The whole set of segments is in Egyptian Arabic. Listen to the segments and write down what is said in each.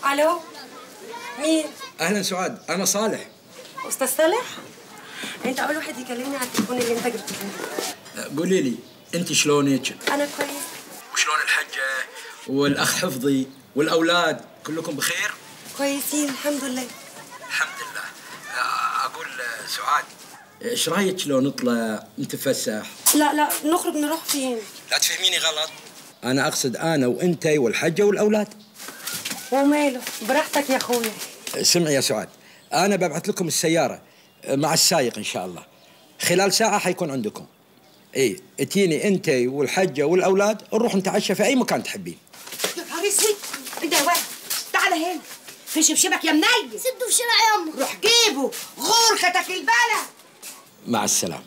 الو مين اهلا سعاد انا صالح استاذ صالح انت اول واحد يكلمني على التليفون اللي انت جبته لي. قولي لي انت شلونك انا كويس وشلون الحجه والاخ حفظي والاولاد كلكم بخير كويسين الحمد لله الحمد لله آه، اقول آه، سعاد ايش رايك لو نطلع نتفسح لا لا نخرج نروح فين لا تفهميني غلط انا اقصد انا وانتي والحجه والاولاد وماله براحتك يا اخويا اسمعي يا سعاد انا ببعث لكم السياره مع السايق ان شاء الله خلال ساعه حيكون عندكم اي اتيني انت والحجه والاولاد نروح نتعشى في اي مكان تحبين يا نهار اسود ايه ده يا ولد تعالى هنا في شبشبك يا منيل سده في شارع يا امه روح جيبه غورختك البلا مع السلامه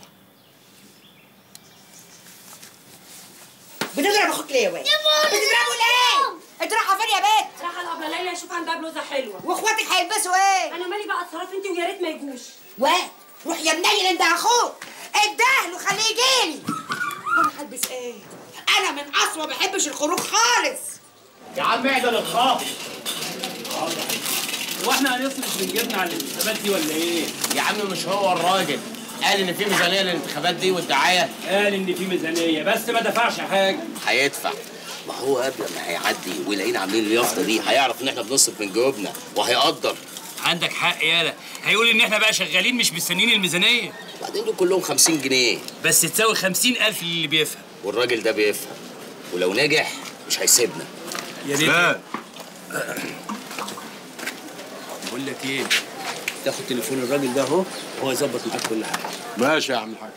بتضرب اخوك ليه يا ولد يا ماما بتضربه ليه انت رايحه فين يا بنت راح الابله ليلى اشوف عندها بلوزه حلوه واخواتك هيلبسوا ايه انا مالي بقى اتصرف انت ويا ريت ما يجوش واد روح يا منيل انت اخوك ادهله خليه يجيلي وانا هلبس ايه انا من اصل ما بحبش الخروج خالص يا عم اعدل الخاطر هو احنا هنصرف من جبنا على الانتخابات دي ولا ايه؟ يا عم مش هو الراجل قال ان في ميزانيه للانتخابات دي والدعايه قال ان في ميزانيه بس ما دفعش حاجه هيدفع ما هو قبل ما هيعدي ويلاقينا عاملين اليافطه دي هيعرف ان احنا بنصرف من جيوبنا وهيقدر عندك حق يالا هيقول ان احنا بقى شغالين مش مستنيين الميزانيه بعدين دول كلهم 50 جنيه بس تساوي 50000 للي بيفهم والراجل ده بيفهم ولو نجح مش هيسيبنا يا ريت بقول لك ايه تاخد تليفون الراجل ده اهو وهو يظبط معاك كل حاجه ماشي يا عم الحاج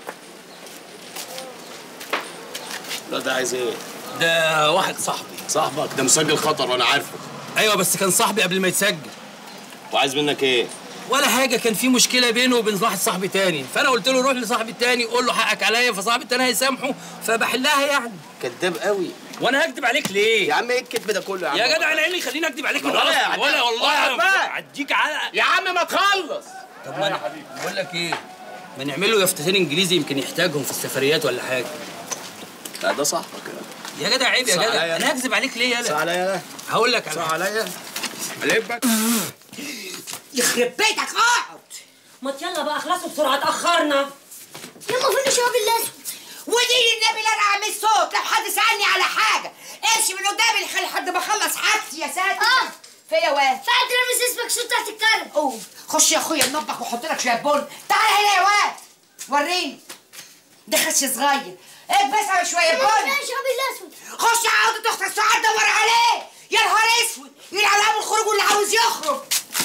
لا ده عايز ايه؟ ده واحد صاحبي صاحبك ده مسجل خطر وانا عارفه ايوه بس كان صاحبي قبل ما يتسجل وعايز منك ايه؟ ولا حاجه كان في مشكله بينه وبين واحد صاحبي تاني فانا قلت له روح لصاحبي التاني قول له حقك عليا فصاحبي التاني هيسامحه فبحلها يعني كذاب قوي وانا هكدب عليك ليه يا عم ايه الكذب ده كله يا عم يا جدع انا ايه اللي يخليني اكدب عليك من ولا يا الأصل؟ عم. ولا والله ولا بقى. اديك على يا عم ما تخلص طب ما أنا بقول لك ايه ما نعمل له يافطتين انجليزي يمكن يحتاجهم في السفريات ولا حاجه لا ده صاحبك يا جدع عيب يا صح جدع عليا. انا هكذب عليك ليه صح يالا عليا هقول لك على صح حاجة. عليا قلبك يخرب بيتك اقعد ما يلا بقى اخلصوا بسرعه اتاخرنا يما فين الشباب الاسود ودين النبي لا انا اعمل صوت لو حد سالني على حاجه امشي من قدامي خلي حد ما اخلص حاجتي يا ساتر اه في يا واد فقعد رامز اسمك صوت تحت الكلب قوم خش يا اخويا المطبخ وحط لك شويه بن تعالى هنا يا واد وريني ده خش صغير اكبس على شويه يما فين بن الشباب الاسود خش على اوضه اختك سعاد دور عليه يا نهار اسود يلعب ابو الخروج واللي عاوز يخرج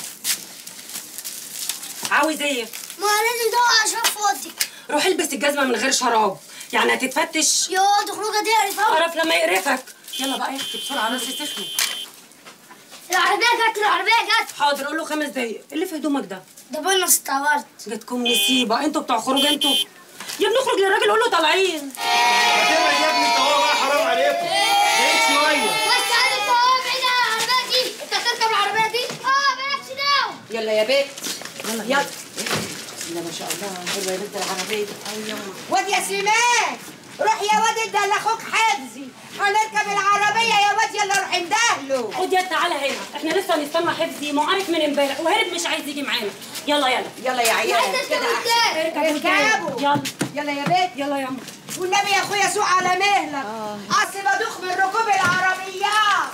عاوز ايه ما لازم تدور على شرف فاضي روح البس الجزمه من غير شراب يعني هتتفتش يا دي خروجه دي عرفها قرف لما يقرفك يلا بقى احكي بسرعه نص سخن العربيه جت العربيه جت حاضر قول له خمس دقايق اللي في هدومك ده ده بنا استعبرت جاتكم نسيبه انتوا بتوع خروج انتوا يا ابني اخرج للراجل قول له طالعين يا ابني انت هو بقى حرام عليكم بعيد شويه بس انا انت هو بعيد عن العربيه دي انت هتركب العربيه دي اه مالكش دعوه يلا يا بيت يلا يلا لا ما شاء الله حلوه يا بنت العربيه واد يا سليمان روح يا واد ادى لاخوك حفظي هنركب العربيه يا واد يلا روح اندهله خد يا تعالى هنا احنا لسه هنستنى حفظي ما هو عارف من امبارح وهرب مش عايز يجي معانا يلا يلا يلا يا عيال عايزة كده اركب احسن قدام. اركبوا اركبوا يلا يلا يا بيت يلا يا عم والنبي يا اخويا سوق على مهلك اصل بدوخ من ركوب العربيات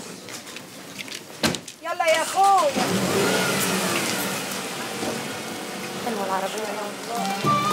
يلا يا اخويا حلوه العربيه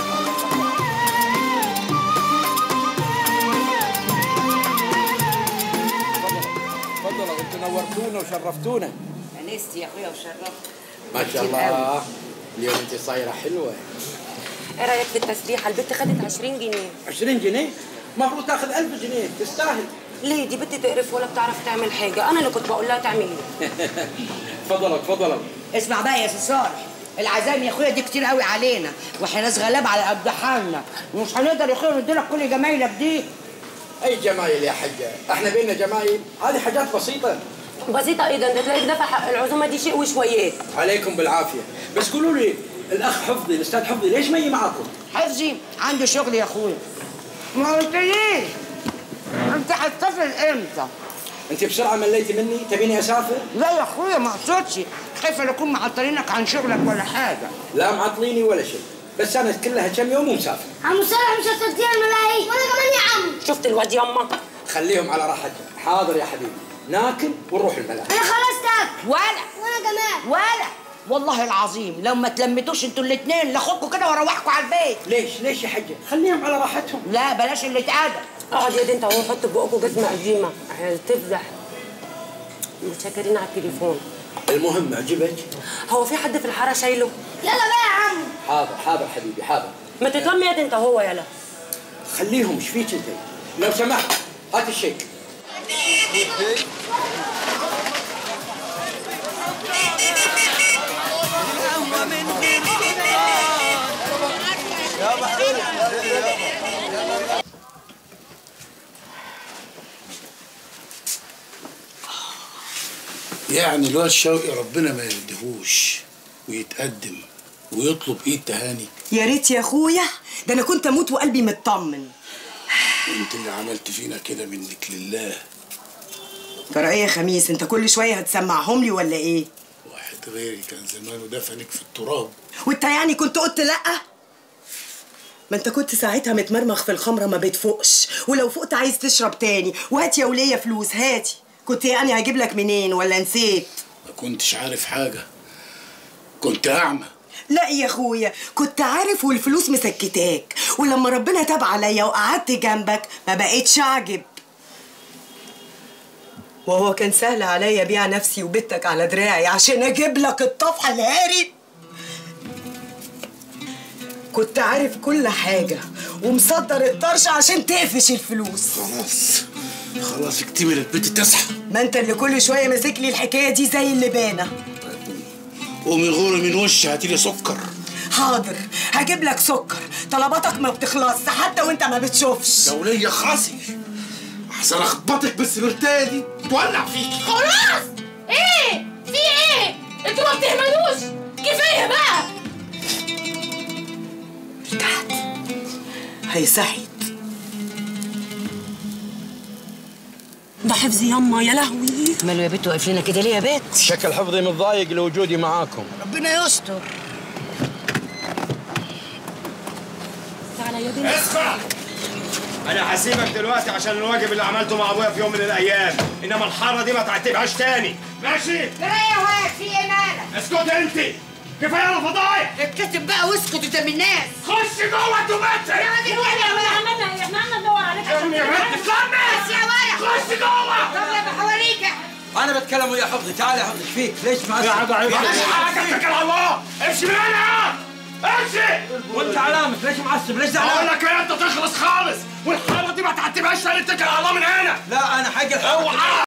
تفضلوا انتوا نورتونا وشرفتونا انست يا اخويا وشرفت ما شاء الله اليوم انت صايره حلوه ايه رايك في التسبيحه البت خدت 20 جنيه 20 جنيه المفروض تاخذ 1000 جنيه تستاهل ليه دي بنت تقرف ولا بتعرف تعمل حاجه انا اللي كنت بقول لها تعمل ايه تفضلوا تفضلوا اسمع بقى يا سي صالح العزايم يا اخويا دي كتير قوي علينا واحنا ناس غلاب على قد حالنا ومش هنقدر يا اخويا نديلك كل جمايلك دي اي جمايل يا حجه احنا بينا جمايل هذه حاجات بسيطه بسيطه ايه ده انت تلاقيك دافع حق العزومه دي شيء وشويات عليكم بالعافيه بس قولوا لي الاخ حفظي الاستاذ حفظي ليش ما يجي معاكم حفظي عنده شغل يا اخويا ما قلتليش انت هتسافر امتى انت بسرعه مليتي مني تبيني اسافر لا يا اخويا ما اقصدش خايفه لا اكون معطلينك عن شغلك ولا حاجه لا معطليني ولا شيء بس انا كلها كم يوم ومسافر عم صالح مش هتديها الملاهي وانا كمان يا عم شفت الواد يما خليهم على راحتهم حاضر يا حبيبي ناكل ونروح الملاهي انا خلاص تاك ولا وانا كمان ولا والله العظيم لو ما تلمتوش انتوا الاثنين لاخدكم كده واروحكم على البيت ليش ليش يا حجه خليهم على راحتهم لا بلاش اللي اتقدم اقعد يا دي انت اهو حط بقكوا جزمه قديمه هتفزح متشكرين على التليفون المهم عجبك هو في حد في الحاره شايله يلا بقى يا عم حاضر حاضر حبيبي حاضر ما تتلم يا دي انت هو يلا خليهم ايش فيك انت لو سمحت هات الشيك يعني الواد شوقي ربنا ما يردهوش ويتقدم ويطلب ايد تهاني يا ريت يا اخويا ده انا كنت اموت وقلبي مطمن انت اللي عملت فينا كده منك لله ترى ايه يا خميس انت كل شويه هتسمعهم لي ولا ايه واحد غيري كان زمانه دفنك في التراب وانت يعني كنت قلت لا ما انت كنت ساعتها متمرمخ في الخمره ما بتفوقش ولو فقت عايز تشرب تاني وهات يا وليه فلوس هاتي كنت يعني هجيب لك منين ولا نسيت ما كنتش عارف حاجة كنت أعمى لا يا اخويا كنت عارف والفلوس مسكتاك ولما ربنا تاب عليا وقعدت جنبك ما بقيتش اعجب وهو كان سهل عليا بيع نفسي وبيتك على دراعي عشان اجيب لك الطفح الهاري كنت عارف كل حاجة ومصدر الطرش عشان تقفش الفلوس خلاص خلاص اكتملت بنتي تصحى ما انت اللي كل شوية ماسك لي الحكاية دي زي اللبانة قومي غوري من وشي هاتيلي سكر حاضر هجيب لك سكر طلباتك ما بتخلصش حتى وانت ما بتشوفش دولية خاصي احسن اخبطك بالسبرتايه دي تولع فيكي خلاص ايه في ايه انتوا ما بتهملوش كفايه بقى تحت هيسعد ده حفظ يما يا لهوي ماله يا بنت واقف لنا كده ليه يا بنت شكل حفظي متضايق لوجودي معاكم ربنا يستر تعالى يا دي اسمع انا هسيبك دلوقتي عشان الواجب اللي عملته مع ابويا في يوم من الايام انما الحاره دي ما تعتبهاش تاني ماشي جرايه واقف في ايه مالك اسكت انت كفايه انا فضايح اتكتب بقى واسكت قدام الناس خش جوه تومتر يا واد الكلمة عملنا احنا عملنا ندور عليك يا ابني يا بنت بس استنى يا واد خش جوه طب يا بحوريك انا بتكلم ويا حفظي تعال يا حفظي ايش فيك ليش ما يا عم عيب مش حاجه اتكل على الله امشي من هنا امشي وانت علامك ليش معصب ليش اقول زعلان لك ايه انت تخلص خالص والحاره دي ما تعتبهاش تاني اتكل على الله من هنا لا انا حق الحق اوعى